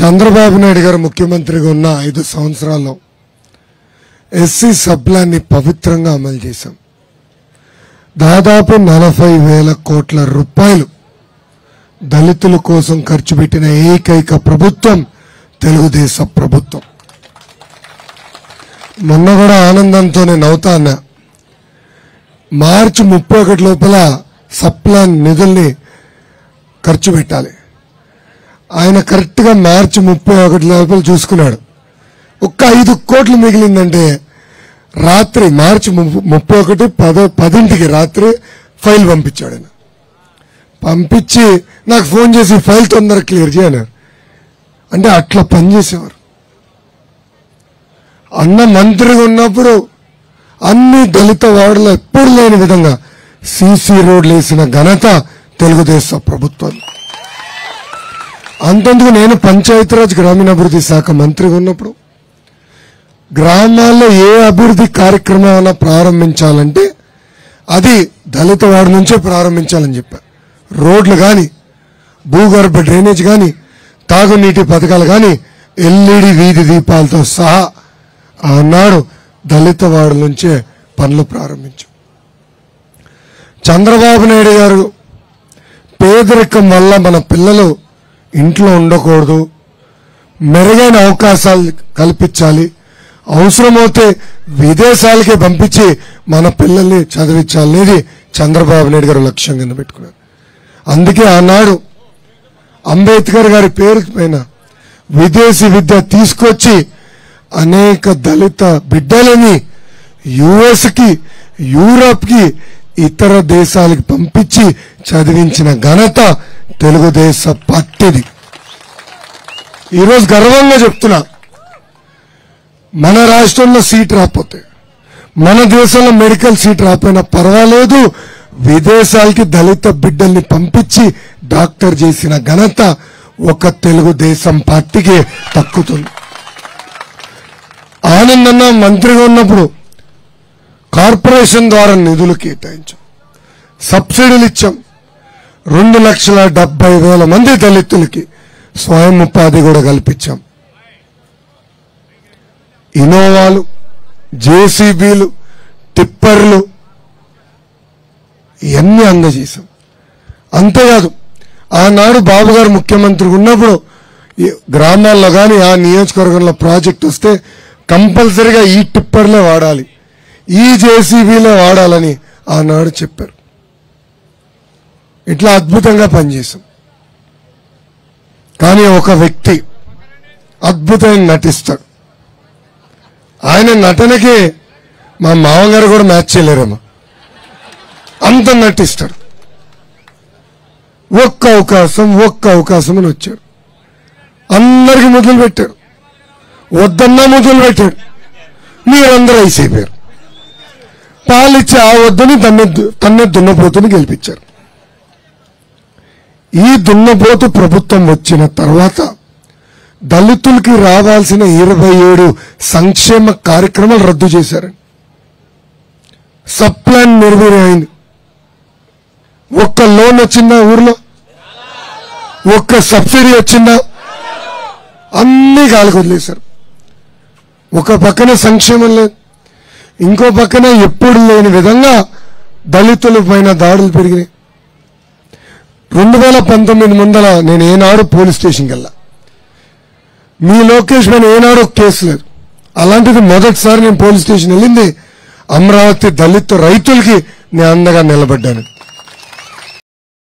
చంద్రబాబు నాయుడు గారు ముఖ్యమంత్రిగా ఉన్న ఐదు సంవత్సరాల్లో ఎస్సీ సబ్లాన్ని పవిత్రంగా అమలు చేశాం దాదాపు నలభై వేల కోట్ల రూపాయలు దళితుల కోసం ఖర్చు పెట్టిన ఏకైక ప్రభుత్వం తెలుగుదేశం ప్రభుత్వం మొన్న కూడా ఆనందంతో నేను నవ్వుతా అన్నా మార్చి ముప్పై ఒకటి లోపల సప్లాన్ నిధుల్ని ఖర్చు పెట్టాలి ఆయన కరెక్ట్ గా మార్చి ముప్పై ఒకటి లోపల చూసుకున్నాడు ఒక్క ఐదు కోట్లు మిగిలిందంటే రాత్రి మార్చి ము- ముప్పై ఒకటి పద పదింటికి రాత్రి ఫైల్ పంపించాడు ఆయన పంపించి నాకు ఫోన్ చేసి ఫైల్ తొందరగా క్లియర్ చేయన్నారు అంటే అట్లా పనిచేసేవారు అన్న మంత్రిగా ఉన్నప్పుడు అన్ని దళిత వార్డులో ఎప్పుడు లేని విధంగా సీసీ రోడ్లు వేసిన ఘనత తెలుగుదేశం ప్రభుత్వం అంతెందుకు నేను పంచాయతీరాజ్ గ్రామీణాభివృద్ధి శాఖ మంత్రిగా ఉన్నప్పుడు గ్రామాల్లో ఏ అభివృద్ధి కార్యక్రమాన్ని ప్రారంభించాలంటే అది దళిత వాడి నుంచే ప్రారంభించాలని చెప్పారు రోడ్లు కానీ భూగర్భ డ్రైనేజ్ కానీ తాగునీటి పథకాలు కానీ ఎల్ఈడి వీధి దీపాలతో సహా ఆనాడు దళిత వాడి నుంచే పనులు ప్రారంభించాం చంద్రబాబు నాయుడు గారు పేదరికం వల్ల మన పిల్లలు ఇంట్లో ఉండకూడదు మెరుగైన అవకాశాలు కల్పించాలి అవసరమైతే విదేశాలకే పంపించి మన పిల్లల్ని చదివించాలనేది చంద్రబాబు నాయుడు గారు లక్ష్యం కింద పెట్టుకున్నారు అందుకే ఆనాడు అంబేద్కర్ గారి పేరు పైన విదేశీ విద్య తీసుకొచ్చి అనేక దళిత బిడ్డలని యుఎస్ కి యూరప్ కి ఇతర దేశాలకు పంపించి చదివించిన ఘనత తెలుగుదేశ పార్టీది ఈరోజు గర్వంగా చెప్తున్నా మన రాష్ట్రంలో సీట్ రాకపోతే మన దేశంలో మెడికల్ సీట్ రాకపోయినా పర్వాలేదు విదేశాలకి దళిత బిడ్డల్ని పంపించి డాక్టర్ చేసిన ఘనత ఒక తెలుగుదేశం పార్టీకి తక్కుతుంది ఆనందన్న మంత్రిగా ఉన్నప్పుడు కార్పొరేషన్ ద్వారా నిధులు కేటాయించాం సబ్సిడీలు ఇచ్చాం రెండు లక్షల డెబ్బై వేల మంది దళితులకి స్వయం ఉపాధి కూడా కల్పించాం ఇనోవాలు జేసీబీలు టిప్పర్లు ఇవన్నీ అందజేశాం అంతేకాదు ఆనాడు బాబు గారు ముఖ్యమంత్రి ఉన్నప్పుడు ఈ గ్రామాల్లో కానీ ఆ నియోజకవర్గంలో ప్రాజెక్ట్ వస్తే కంపల్సరిగా ఈ టిప్పర్లే వాడాలి ఈ జేసీబీలే వాడాలని ఆనాడు చెప్పారు ఇట్లా అద్భుతంగా పనిచేశాం కానీ ఒక వ్యక్తి అద్భుతంగా నటిస్తాడు ఆయన నటనకి మా మామగారు కూడా మ్యాచ్ చేయలేరేమో అంత నటిస్తాడు ఒక్క అవకాశం ఒక్క అవకాశం అని వచ్చాడు అందరికి మొదలు పెట్టాడు వద్దన్నా మొదలు పెట్టాడు మీరందరూ అయిపోయారు పాలిచ్చి ఆ వద్దని తన్నే తన్నే దున్నపోతుని గెలిపించారు ఈ దున్నపోతు ప్రభుత్వం వచ్చిన తర్వాత దళితులకి రావాల్సిన ఇరవై ఏడు సంక్షేమ కార్యక్రమాలు రద్దు చేశారండి సబ్ ప్లాన్ నిర్వీర్యం అయింది ఒక్క లోన్ వచ్చిందా ఊర్లో ఒక్క సబ్సిడీ వచ్చిందా అన్ని గాలికి వదిలేశారు ఒక పక్కన సంక్షేమం లేదు ఇంకో పక్కన ఎప్పుడు లేని విధంగా దళితుల పైన దాడులు పెరిగినాయి రెండు వేల పంతొమ్మిది ముందల నేను ఏనాడు పోలీస్ స్టేషన్కి వెళ్ళా మీ లోకేష్ పైన ఏనాడు ఒక కేసు లేదు అలాంటిది మొదటిసారి నేను పోలీస్ స్టేషన్ వెళ్ళింది అమరావతి దళిత రైతులకి నేను అండగా నిలబడ్డాను